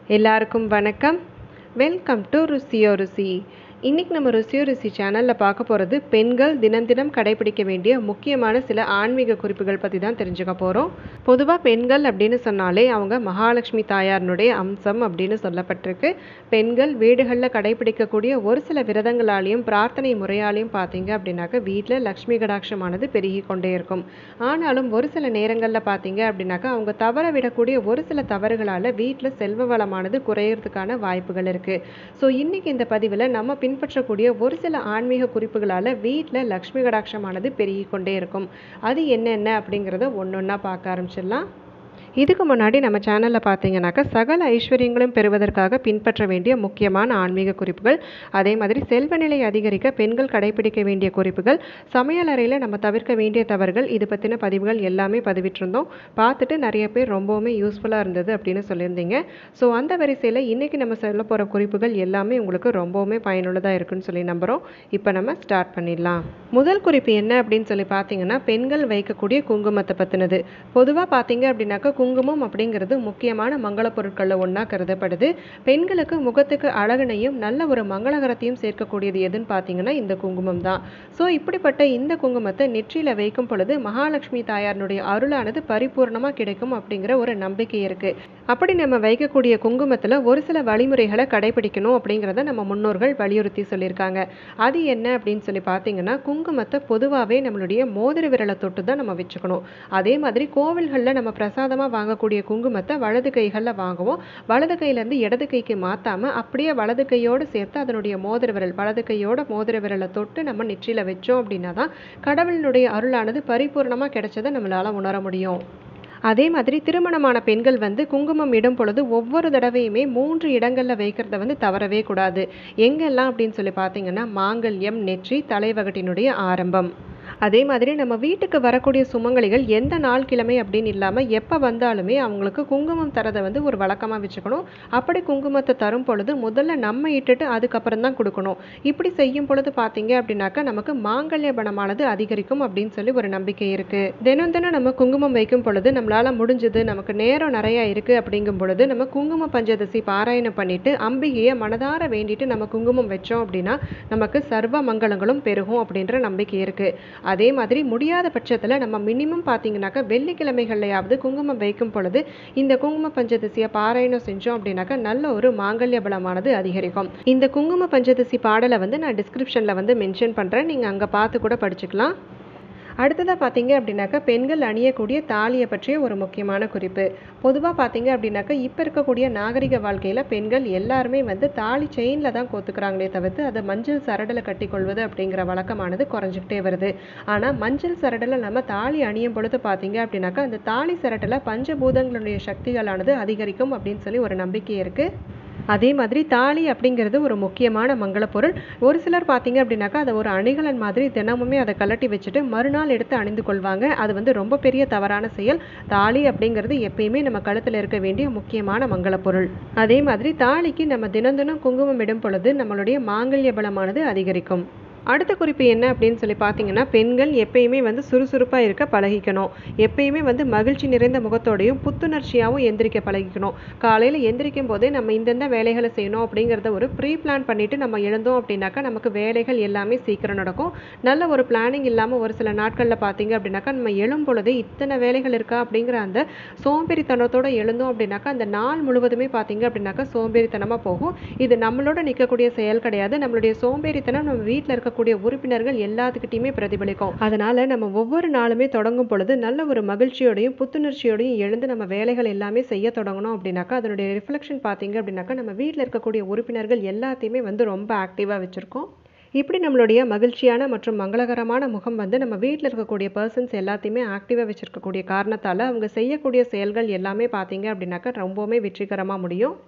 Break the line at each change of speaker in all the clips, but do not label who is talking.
எல்லாருக்கும் வணக்கம் welcome to ருசியோ ருசி இன்றைக்கி நம்ம ருசியோ ருசி சேனலில் பார்க்க போகிறது பெண்கள் தினம் தினம் கடைபிடிக்க வேண்டிய முக்கியமான சில ஆன்மீக குறிப்புகள் பற்றி தான் தெரிஞ்சுக்க போகிறோம் பொதுவாக பெண்கள் அப்படின்னு சொன்னாலே அவங்க மகாலட்சுமி தாயாரினுடைய அம்சம் அப்படின்னு சொல்லப்பட்டிருக்கு பெண்கள் வீடுகளில் கடைபிடிக்கக்கூடிய ஒரு சில விரதங்களாலையும் பிரார்த்தனை முறையாலையும் பார்த்தீங்க அப்படின்னாக்க வீட்டில் லக்ஷ்மி கடாட்சமானது பெருகி கொண்டே இருக்கும் ஆனாலும் ஒரு சில நேரங்களில் பார்த்தீங்க அப்படின்னாக்கா அவங்க தவற விடக்கூடிய ஒரு சில தவறுகளால் வீட்டில் செல்வ வளமானது குறையிறதுக்கான வாய்ப்புகள் இருக்குது ஸோ இன்றைக்கி இந்த பதிவில் நம்ம பின்பற்றக்கூடிய ஒரு சில ஆன்மீக குறிப்புகளால் வீட்டில் லக்ஷ்மி கடாட்சமானது பெருகி கொண்டே இருக்கும் அது என்னென்ன அப்படிங்கிறத ஒன்று ஒன்றா பார்க்க ஆரம்பிச்சிடலாம் இதுக்கு முன்னாடி நம்ம சேனலில் பார்த்தீங்கன்னாக்கா சகல ஐஸ்வர்யங்களும் பெறுவதற்காக பின்பற்ற வேண்டிய முக்கியமான ஆன்மீக குறிப்புகள் அதே மாதிரி செல்வ நிலை அதிகரிக்க பெண்கள் கடைபிடிக்க வேண்டிய குறிப்புகள் சமையல் அறையில் நம்ம தவிர்க்க வேண்டிய தவறுகள் இது பற்றின பதிவுகள் எல்லாமே பதிவிட்டிருந்தோம் பார்த்துட்டு நிறைய பேர் ரொம்பவுமே யூஸ்ஃபுல்லாக இருந்தது அப்படின்னு சொல்லியிருந்தீங்க ஸோ அந்த வரிசையில் இன்றைக்கி நம்ம சொல்ல போகிற குறிப்புகள் எல்லாமே உங்களுக்கு ரொம்பவுமே பயனுள்ளதாக இருக்குன்னு சொல்லி நம்புகிறோம் இப்போ நம்ம ஸ்டார்ட் பண்ணிடலாம் முதல் குறிப்பு என்ன அப்படின்னு சொல்லி பார்த்தீங்கன்னா பெண்கள் வைக்கக்கூடிய குங்குமத்தை பற்றினது பொதுவாக பார்த்தீங்க அப்படின்னாக்கா குங்குமம் அப்படிங்கிறது முக்கியமான மங்கள பொருட்களில் ஒன்றா கருதப்படுது பெண்களுக்கு முகத்துக்கு அழகினையும் நல்ல ஒரு மங்களகரத்தையும் சேர்க்கக்கூடியது எதுன்னு பார்த்தீங்கன்னா இந்த குங்குமம் தான் ஸோ இப்படிப்பட்ட இந்த குங்குமத்தை நெற்றியில் வைக்கும் பொழுது மகாலட்சுமி தாயாரினுடைய அருளானது பரிபூர்ணமாக கிடைக்கும் அப்படிங்கிற ஒரு நம்பிக்கை இருக்குது அப்படி நம்ம வைக்கக்கூடிய குங்குமத்தில் ஒரு சில வழிமுறைகளை கடைபிடிக்கணும் அப்படிங்கிறத நம்ம முன்னோர்கள் வலியுறுத்தி சொல்லியிருக்காங்க அது என்ன அப்படின்னு சொல்லி பார்த்தீங்கன்னா குங்குமத்தை பொதுவாகவே நம்மளுடைய மோதிர விரலை தொட்டு தான் நம்ம வச்சுக்கணும் அதே மாதிரி கோவில்களில் நம்ம பிரசாதமாக வாங்கக்கூடிய குங்குமத்தை வலது கைகளில் வாங்குவோம் வலது கையிலேருந்து இடது கைக்கு மாற்றாமல் அப்படியே வலது கையோடு சேர்த்து அதனுடைய மோதிர விரல் வலது கையோட மோதிர விரலை தொட்டு நம்ம நெற்றியில் வச்சோம் அப்படின்னா தான் கடவுளினுடைய அருளானது பரிபூர்ணமாக கிடைச்சதை நம்மளால் உணர முடியும் அதே மாதிரி திருமணமான பெண்கள் வந்து குங்குமம் இடும் பொழுது ஒவ்வொரு தடவையுமே மூன்று இடங்களில் வைக்கிறத வந்து தவறவே கூடாது எங்கெல்லாம் அப்படின்னு சொல்லி பார்த்தீங்கன்னா மாங்கல்யம் நெற்றி தலைவகட்டினுடைய ஆரம்பம் அதே மாதிரி நம்ம வீட்டுக்கு வரக்கூடிய சுமங்கலிகள் எந்த நாள் கிழமை அப்படின்னு இல்லாமல் எப்போ வந்தாலுமே அவங்களுக்கு குங்குமம் தரதை வந்து ஒரு வழக்கமாக வச்சுக்கணும் அப்படி குங்குமத்தை தரும் பொழுது முதல்ல நம்ம இட்டுட்டு அதுக்கப்புறம் தான் கொடுக்கணும் இப்படி செய்யும் பொழுது பார்த்தீங்க அப்படின்னாக்கா நமக்கு மாங்கல்ய பணமானது அதிகரிக்கும் அப்படின்னு சொல்லி ஒரு நம்பிக்கை இருக்குது தினம் தினம் நம்ம குங்குமம் வைக்கும் பொழுது நம்மளால் முடிஞ்சது நமக்கு நேரம் நிறையா இருக்குது அப்படிங்கும் பொழுது நம்ம குங்கும பஞ்சதசி பாராயணம் பண்ணிட்டு அம்பிகையை மனதார வேண்டிட்டு நம்ம குங்குமம் வச்சோம் அப்படின்னா நமக்கு சர்வ மங்களங்களும் பெருகும் அப்படின்ற நம்பிக்கை இருக்குது அதே மாதிரி முடியாத பட்சத்தில் நம்ம மினிமம் பார்த்தீங்கன்னாக்கா வெள்ளிக்கிழமைகள்லையாவது குங்குமம் வைக்கும் பொழுது இந்த குங்கும பஞ்சதசியை பாராயணம் செஞ்சோம் அப்படின்னாக்கா நல்ல ஒரு மாங்கல்ய பலமானது அதிகரிக்கும் இந்த குங்கும பஞ்சதசி பாடலை வந்து நான் டிஸ்கிரிப்ஷனில் வந்து மென்ஷன் பண்ணுறேன் நீங்கள் அங்கே பார்த்து கூட படிச்சுக்கலாம் அடுத்ததாக பார்த்தீங்க அப்படின்னாக்கா பெண்கள் அணியக்கூடிய தாலியை பற்றிய ஒரு முக்கியமான குறிப்பு பொதுவாக பார்த்தீங்க அப்படின்னாக்கா இப்போ இருக்கக்கூடிய நாகரிக வாழ்க்கையில் பெண்கள் எல்லாருமே வந்து தாலி செயினில் தான் கோத்துக்கிறாங்களே தவிர்த்து அதை மஞ்சள் சரடில் கட்டி கொள்வது அப்படிங்கிற வழக்கமானது குறைஞ்சிக்கிட்டே வருது ஆனால் மஞ்சள் சரடில் நம்ம தாலி அணியும் பொழுது பார்த்தீங்க அப்படின்னாக்கா அந்த தாலி சரட்டில் பஞ்சபூதங்களுடைய சக்திகளானது அதிகரிக்கும் அப்படின்னு சொல்லி ஒரு நம்பிக்கை இருக்குது அதே மாதிரி தாலி அப்படிங்கிறது ஒரு முக்கியமான மங்கள பொருள் ஒரு சிலர் பார்த்தீங்க அப்படின்னாக்கா அதை ஒரு அணிகலன் மாதிரி தினமுமே அதை கலட்டி வச்சுட்டு மறுநாள் எடுத்து அணிந்து கொள்வாங்க அது வந்து ரொம்ப பெரிய தவறான செயல் தாலி அப்படிங்கிறது எப்பயுமே நம்ம கழுத்தில் இருக்க வேண்டிய முக்கியமான மங்கள பொருள் அதே மாதிரி தாலிக்கு நம்ம தினம் தினம் குங்குமம் இடும் பொழுது நம்மளுடைய மாங்கல்ய பலமானது அதிகரிக்கும் அடுத்த குறிப்பு என்ன அப்படின்னு சொல்லி பார்த்தீங்கன்னா பெண்கள் எப்பயுமே வந்து சுறுசுறுப்பாக இருக்க பழகிக்கணும் எப்பயுமே வந்து மகிழ்ச்சி நிறைந்த முகத்தோடையும் புத்துணர்ச்சியாகவும் எந்திரிக்க பழகிக்கணும் காலையில் எந்திரிக்கும் போதே நம்ம இந்தெந்த வேலைகளை செய்யணும் அப்படிங்கிறத ஒரு ப்ரீ பிளான் பண்ணிவிட்டு நம்ம எழுந்தோம் அப்படின்னாக்கா நமக்கு வேலைகள் எல்லாமே சீக்கிரம் நடக்கும் நல்ல ஒரு பிளானிங் இல்லாமல் ஒரு சில நாட்களில் பார்த்தீங்க அப்படின்னாக்கா நம்ம எழும் பொழுது இத்தனை வேலைகள் இருக்கா அப்படிங்கிற அந்த சோம்பேறித்தனத்தோடு எழுந்தோம் அப்படின்னாக்கா அந்த நாள் முழுவதுமே பார்த்தீங்க அப்படின்னாக்கா சோம்பேறித்தனமாக போகும் இது நம்மளோட நிற்கக்கூடிய செயல் கிடையாது நம்மளுடைய சோம்பேறித்தனம் நம்ம வீட்டில் இருக்க இருக்கக்கூடிய உறுப்பினர்கள் எல்லாத்துக்கிட்டையுமே பிரதிபலிக்கும் அதனால நம்ம ஒவ்வொரு நாளுமே தொடங்கும் பொழுது நல்ல ஒரு மகிழ்ச்சியோடையும் புத்துணர்ச்சியோடையும் எழுந்து நம்ம வேலைகள் எல்லாமே செய்ய தொடங்கணும் அப்படின்னாக்கா அதனுடைய ரிஃப்ளெக்ஷன் பார்த்தீங்க அப்படின்னாக்கா நம்ம வீட்டில் இருக்கக்கூடிய உறுப்பினர்கள் எல்லாத்தையுமே வந்து ரொம்ப ஆக்டிவாக வச்சுருக்கோம் இப்படி நம்மளுடைய மகிழ்ச்சியான மற்றும் மங்களகரமான முகம் வந்து நம்ம வீட்டில் இருக்கக்கூடிய பர்சன்ஸ் எல்லாத்தையுமே ஆக்டிவாக வச்சுருக்கக்கூடிய காரணத்தால் அவங்க செய்யக்கூடிய செயல்கள் எல்லாமே பார்த்தீங்க அப்படின்னாக்கா ரொம்பவுமே வெற்றிகரமாக முடியும்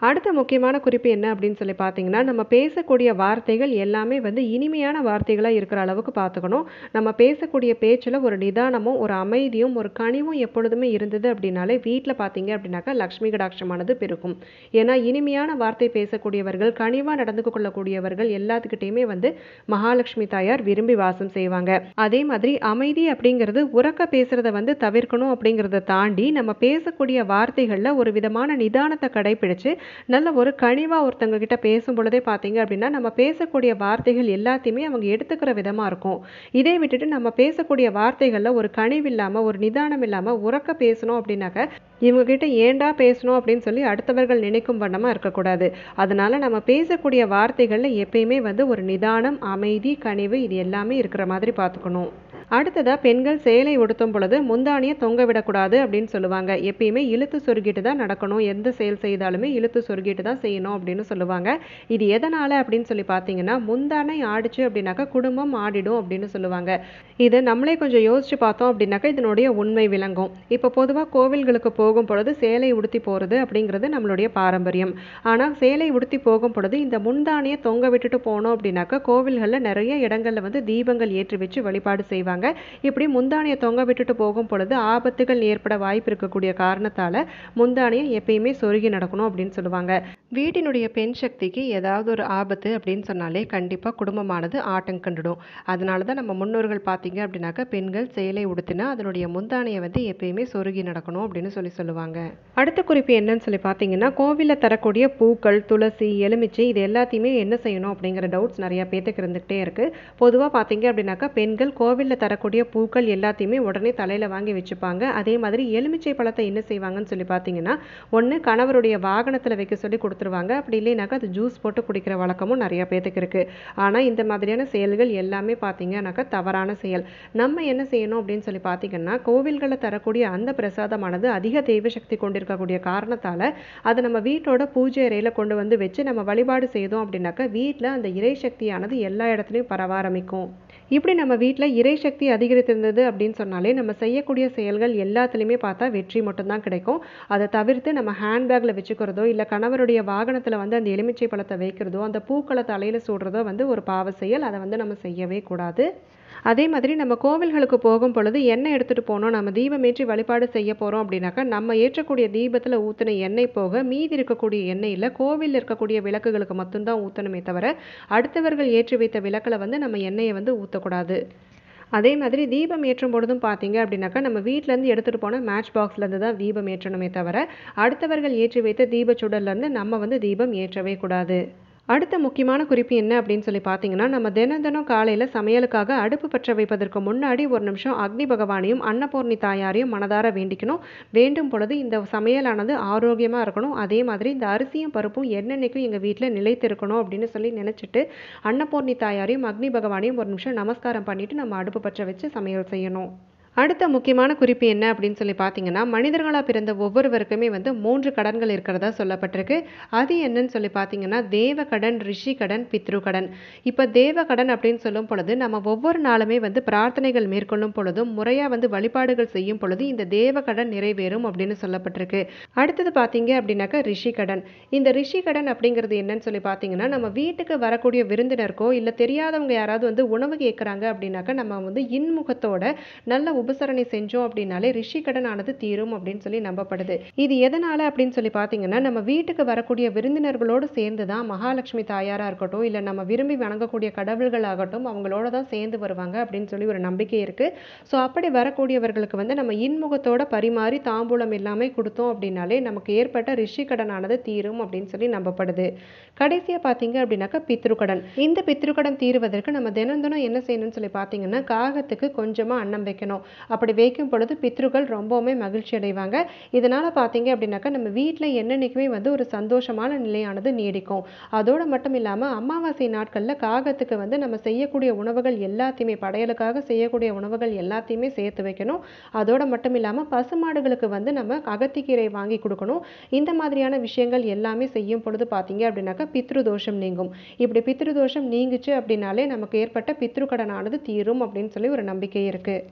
அடுத்த முக்கியமான குறிப்பு என்ன அப்படின்னு சொல்லி பார்த்தீங்கன்னா நம்ம பேசக்கூடிய வார்த்தைகள் எல்லாமே வந்து இனிமையான வார்த்தைகளாக இருக்கிற அளவுக்கு பார்த்துக்கணும் நம்ம பேசக்கூடிய பேச்சில் ஒரு நிதானமும் ஒரு அமைதியும் ஒரு கனிவும் எப்பொழுதுமே இருந்தது அப்படின்னாலே வீட்டில் பார்த்தீங்க அப்படின்னாக்கா லக்ஷ்மி கடாட்சமானது பெருகும் ஏன்னா இனிமையான வார்த்தை பேசக்கூடியவர்கள் கனிவாக நடந்து கொள்ளக்கூடியவர்கள் எல்லாத்துக்கிட்டையுமே வந்து மகாலட்சுமி தாயார் விரும்பி வாசம் செய்வாங்க அதே மாதிரி அமைதி அப்படிங்கிறது உறக்க பேசுறத வந்து தவிர்க்கணும் அப்படிங்கிறத தாண்டி நம்ம பேசக்கூடிய வார்த்தைகளில் ஒரு விதமான நிதானத்தை கடைபிடிச்சு நல்ல ஒரு கனிவாக ஒருத்தங்க கிட்ட பேசும் பொழுதே பார்த்தீங்க அப்படின்னா நம்ம பேசக்கூடிய வார்த்தைகள் எல்லாத்தையுமே அவங்க எடுத்துக்கிற விதமாக இருக்கும் இதே விட்டுட்டு நம்ம பேசக்கூடிய வார்த்தைகளில் ஒரு கனிவு இல்லாமல் ஒரு நிதானம் இல்லாமல் உறக்க பேசணும் அப்படின்னாக்க இவங்க கிட்ட ஏண்டா பேசணும் அப்படின்னு சொல்லி அடுத்தவர்கள் நினைக்கும் வண்ணமாக இருக்கக்கூடாது அதனால நம்ம பேசக்கூடிய வார்த்தைகளில் எப்பயுமே வந்து ஒரு நிதானம் அமைதி கனிவு இது எல்லாமே இருக்கிற மாதிரி பார்த்துக்கணும் அடுத்ததாக பெண்கள் சேலை உடுத்தும் பொழுது முந்தானியை தொங்க விடக்கூடாது அப்படின்னு சொல்லுவாங்க எப்பயுமே இழுத்து சொருகிட்டு தான் நடக்கணும் எந்த செயல் செய்தாலுமே இழுத்து சொருகிட்டு தான் செய்யணும் அப்படின்னு சொல்லுவாங்க இது எதனால் அப்படின்னு சொல்லி பார்த்தீங்கன்னா முந்தானை ஆடிச்சு அப்படின்னாக்கா குடும்பம் ஆடிடும் அப்படின்னு சொல்லுவாங்க இதை நம்மளே கொஞ்சம் யோசிச்சு பார்த்தோம் அப்படின்னாக்கா இதனுடைய உண்மை விளங்கும் இப்போ பொதுவாக கோவில்களுக்கு போகும் பொழுது சேலை உடுத்தி போகிறது அப்படிங்கிறது நம்மளுடைய பாரம்பரியம் ஆனால் சேலை உடுத்தி போகும் பொழுது இந்த முந்தானியை தொங்க விட்டுட்டு போனோம் அப்படின்னாக்கா கோவில்களில் நிறைய இடங்களில் வந்து தீபங்கள் ஏற்றி வச்சு வழிபாடு செய்வாங்க இப்படி முந்தானியை தொங்க விட்டுட்டு போகும் பொழுது ஆபத்துகள் ஏற்பட வாய்ப்பு இருக்கக்கூடிய காரணத்தால் முந்தானியை எப்பயுமே சொருகி நடக்கணும் அப்படின்னு சொல்லுவாங்க வீட்டினுடைய பெண் சக்திக்கு ஏதாவது ஒரு ஆபத்து அப்படின்னு சொன்னாலே கண்டிப்பாக குடும்பமானது ஆட்டம் கண்டுடும் அதனால தான் நம்ம முன்னோர்கள் பார்த்தீங்க அப்படின்னாக்கா பெண்கள் சேலை உடுத்தினா அதனுடைய முந்தானையை வந்து எப்பயுமே சொருகி நடக்கணும் அப்படின்னு சொல்லி சொல்லுவாங்க அடுத்த குறிப்பு என்னன்னு சொல்லி பார்த்தீங்கன்னா கோவிலில் தரக்கூடிய பூக்கள் துளசி எலுமிச்சை இது எல்லாத்தையுமே என்ன செய்யணும் அப்படிங்கிற டவுட்ஸ் நிறைய பேத்துக்கு இருந்துகிட்டே இருக்கு பொதுவாக பார்த்தீங்க அப்படின்னாக்கா பெண்கள் கோவிலில் தரக்கூடிய பூக்கள் எல்லாத்தையுமே உடனே தலையில் வாங்கி வச்சுப்பாங்க அதே மாதிரி எலுமிச்சை பழத்தை என்ன செய்வாங்கன்னு சொல்லி பார்த்தீங்கன்னா ஒன்று கணவருடைய வாகனத்தில் வைக்க சொல்லி கொடுத்துருவாங்க அப்படி இல்லைனாக்கா அது ஜூஸ் போட்டு குடிக்கிற வழக்கமும் நிறைய பேத்துக்கு இருக்குது ஆனால் இந்த மாதிரியான செயல்கள் எல்லாமே பார்த்தீங்கன்னாக்கா தவறான செயல் நம்ம என்ன செய்யணும் அப்படின்னு சொல்லி பார்த்தீங்கன்னா கோவில்களில் தரக்கூடிய அந்த பிரசாதமானது அதிக தெய்வ சக்தி கொண்டிருக்கக்கூடிய காரணத்தால் அதை நம்ம வீட்டோட பூஜை அறையில் கொண்டு வந்து வச்சு நம்ம வழிபாடு செய்தோம் அப்படின்னாக்கா வீட்டில் அந்த இறை சக்தியானது எல்லா இடத்துலையும் பரவ ஆரம்பிக்கும் இப்படி நம்ம வீட்டில் இறை சக்தி அதிகரித்திருந்தது அப்படின்னு சொன்னாலே நம்ம செய்யக்கூடிய செயல்கள் எல்லாத்துலேயுமே பார்த்தா வெற்றி மட்டும்தான் கிடைக்கும் அதை தவிர்த்து நம்ம ஹேண்ட்பேக்கில் வச்சுக்கிறதோ இல்லை கணவருடைய வாகனத்தில் வந்து அந்த எலுமிச்சை பழத்தை வைக்கிறதோ அந்த பூக்களை தலையில் சூடுறதோ வந்து ஒரு பாவ செயல் அதை வந்து நம்ம செய்யவே கூடாது அதே மாதிரி நம்ம கோவில்களுக்கு போகும் பொழுது எண்ணெய் எடுத்துகிட்டு போனோம் நம்ம தீபம் ஏற்றி வழிபாடு செய்ய போகிறோம் அப்படின்னாக்கா நம்ம ஏற்றக்கூடிய தீபத்தில் ஊற்றின எண்ணெய் போக மீதி இருக்கக்கூடிய எண்ணெயில் கோவிலில் இருக்கக்கூடிய விளக்குகளுக்கு மட்டும்தான் ஊற்றணுமே தவிர அடுத்தவர்கள் ஏற்றி வைத்த விளக்கில் வந்து நம்ம எண்ணெயை வந்து ஊற்றக்கூடாது அதே மாதிரி தீபம் ஏற்றும் பொழுதும் பார்த்தீங்க அப்படின்னாக்கா நம்ம வீட்டிலேருந்து எடுத்துகிட்டு போன மேட்ச் பாக்ஸ்லேருந்து தான் தீபம் ஏற்றணுமே தவிர அடுத்தவர்கள் ஏற்றி வைத்த தீப சுடர்லேருந்து நம்ம வந்து தீபம் ஏற்றவே கூடாது அடுத்த முக்கியமான குறிப்பு என்ன அப்படின்னு சொல்லி பார்த்தீங்கன்னா நம்ம தினம் தினம் காலையில் சமையலுக்காக அடுப்பு பற்ற வைப்பதற்கு முன்னாடி ஒரு நிமிஷம் அக்னி பகவானையும் அன்னபூர்ணி தாயாரையும் மனதார வேண்டிக்கணும் வேண்டும் பொழுது இந்த சமையலானது ஆரோக்கியமாக இருக்கணும் அதே மாதிரி இந்த அரிசியும் பருப்பும் என்னென்னைக்கும் எங்கள் வீட்டில் நிலைத்திருக்கணும் அப்படின்னு சொல்லி நினச்சிட்டு அன்னபூர்ணி தாயாரையும் அக்னி பகவானையும் ஒரு நிமிஷம் நமஸ்காரம் பண்ணிட்டு நம்ம அடுப்பு பற்ற வச்சு சமையல் செய்யணும் அடுத்த முக்கியமான குறிப்பு என்ன அப்படின்னு சொல்லி பார்த்தீங்கன்னா மனிதர்களாக பிறந்த ஒவ்வொருவருக்குமே வந்து மூன்று கடன்கள் இருக்கிறதா சொல்லப்பட்டிருக்கு அது என்னன்னு சொல்லி பார்த்தீங்கன்னா தேவ கடன் ரிஷி கடன் பித்ரு கடன் இப்போ தேவ கடன் அப்படின்னு சொல்லும் பொழுது நம்ம ஒவ்வொரு நாளுமே வந்து பிரார்த்தனைகள் மேற்கொள்ளும் பொழுதும் முறையாக வந்து வழிபாடுகள் செய்யும் பொழுது இந்த தேவ கடன் நிறைவேறும் அப்படின்னு சொல்லப்பட்டிருக்கு அடுத்தது பார்த்தீங்க அப்படின்னாக்கா ரிஷி கடன் இந்த ரிஷி கடன் அப்படிங்கிறது என்னன்னு சொல்லி பார்த்தீங்கன்னா நம்ம வீட்டுக்கு வரக்கூடிய விருந்தினருக்கோ இல்லை தெரியாதவங்க யாராவது வந்து உணவு கேட்குறாங்க அப்படின்னாக்கா நம்ம வந்து இன்முகத்தோட நல்ல உபசரணை செஞ்சோம் அப்படின்னாலே ரிஷி கடன் ஆனது தீரும் அப்படின்னு சொல்லி நம்பப்படுது இது எதனால அப்படின்னு சொல்லி பார்த்தீங்கன்னா நம்ம வீட்டுக்கு வரக்கூடிய விருந்தினர்களோடு சேர்ந்து தான் மகாலட்சுமி தாயாரா இருக்கட்டும் இல்லை நம்ம விரும்பி வணங்கக்கூடிய கடவுள்கள் ஆகட்டும் அவங்களோட தான் சேர்ந்து வருவாங்க அப்படின்னு சொல்லி ஒரு நம்பிக்கை இருக்கு ஸோ அப்படி வரக்கூடியவர்களுக்கு வந்து நம்ம இன்முகத்தோட பரிமாறி தாம்பூலம் எல்லாமே கொடுத்தோம் அப்படின்னாலே நமக்கு ஏற்பட்ட ரிஷி கடனானது தீரும் அப்படின்னு சொல்லி நம்பப்படுது கடைசியா பார்த்தீங்க அப்படின்னாக்கா பித்ருக்கடன் இந்த பித்ருக்கடன் தீருவதற்கு நம்ம தினம் தினம் என்ன செய்யணும்னு சொல்லி பார்த்தீங்கன்னா காகத்துக்கு கொஞ்சமா அன்னம் வைக்கணும் அப்படி வைக்கும் பொழுது பித்ருக்கள் ரொம்பவுமே மகிழ்ச்சி அடைவாங்க இதனால பார்த்தீங்க அப்படின்னாக்கா நம்ம வீட்டில் என்னென்னைக்குமே வந்து ஒரு சந்தோஷமான நிலையானது நீடிக்கும் அதோட மட்டும் இல்லாமல் அமாவாசை நாட்களில் காகத்துக்கு வந்து நம்ம செய்யக்கூடிய உணவுகள் எல்லாத்தையுமே படையலுக்காக செய்யக்கூடிய உணவுகள் எல்லாத்தையுமே சேர்த்து வைக்கணும் அதோட மட்டும் இல்லாமல் பசுமாடுகளுக்கு வந்து நம்ம அகத்திக்கீரை வாங்கி கொடுக்கணும் இந்த மாதிரியான விஷயங்கள் எல்லாமே செய்யும் பொழுது பார்த்தீங்க அப்படின்னாக்கா பித்ரு தோஷம் நீங்கும் இப்படி பித்ரு தோஷம் நீங்குச்சு அப்படின்னாலே நமக்கு ஏற்பட்ட பித்ரு கடனானது தீரும் அப்படின்னு சொல்லி ஒரு நம்பிக்கை இருக்கு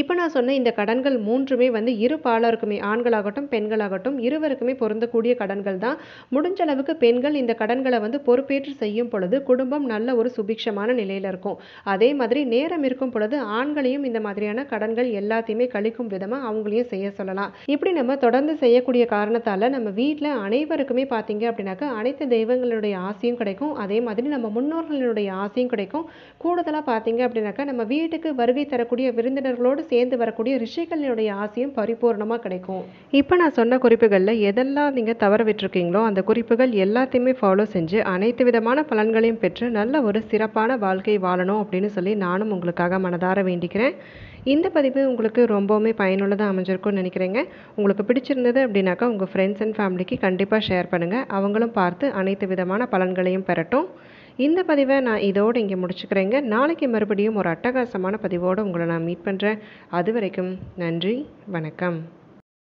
இப்போ நான் சொன்ன இந்த கடன்கள் மூன்றுமே வந்து இரு பாலருக்குமே ஆண்களாகட்டும் பெண்களாகட்டும் இருவருக்குமே பொருந்தக்கூடிய கடன்கள் தான் முடிஞ்ச அளவுக்கு பெண்கள் இந்த கடன்களை வந்து பொறுப்பேற்று செய்யும் பொழுது குடும்பம் நல்ல ஒரு சுபிக்ஷமான நிலையில் இருக்கும் அதே மாதிரி நேரம் இருக்கும் பொழுது ஆண்களையும் இந்த மாதிரியான கடன்கள் எல்லாத்தையுமே கழிக்கும் விதமாக அவங்களையும் செய்ய சொல்லலாம் இப்படி நம்ம தொடர்ந்து செய்யக்கூடிய காரணத்தால் நம்ம வீட்டில் அனைவருக்குமே பார்த்தீங்க அப்படின்னாக்கா அனைத்து தெய்வங்களுடைய ஆசையும் கிடைக்கும் அதே மாதிரி நம்ம முன்னோர்களுடைய ஆசையும் கிடைக்கும் கூடுதலாக பார்த்தீங்க அப்படின்னாக்கா நம்ம வீட்டுக்கு வருகை தரக்கூடிய விருந்தினர்களோடு சேர்ந்து வரக்கூடிய ரிஷிகளினுடைய ஆசையும் பரிபூர்ணமாக கிடைக்கும் இப்போ நான் சொன்ன குறிப்புகளில் எதெல்லாம் நீங்கள் தவற விட்டுருக்கீங்களோ அந்த குறிப்புகள் எல்லாத்தையுமே ஃபாலோ செஞ்சு அனைத்து விதமான பலன்களையும் பெற்று நல்ல ஒரு சிறப்பான வாழ்க்கை வாழணும் அப்படின்னு சொல்லி நானும் உங்களுக்காக மனதார வேண்டிக்கிறேன் இந்த பதிவு உங்களுக்கு ரொம்பவுமே பயனுள்ளதாக அமைஞ்சிருக்கும்னு நினைக்கிறேங்க உங்களுக்கு பிடிச்சிருந்தது அப்படின்னாக்கா உங்கள் ஃப்ரெண்ட்ஸ் அண்ட் ஃபேமிலிக்கு கண்டிப்பாக ஷேர் பண்ணுங்கள் அவங்களும் பார்த்து அனைத்து விதமான பலன்களையும் பெறட்டும் இந்த பதிவை நான் இதோடு இங்கே முடிச்சுக்கிறேங்க நாளைக்கு மறுபடியும் ஒரு அட்டகாசமான பதிவோடு உங்களை நான் மீட் பண்ணுறேன் அது வரைக்கும் நன்றி வணக்கம்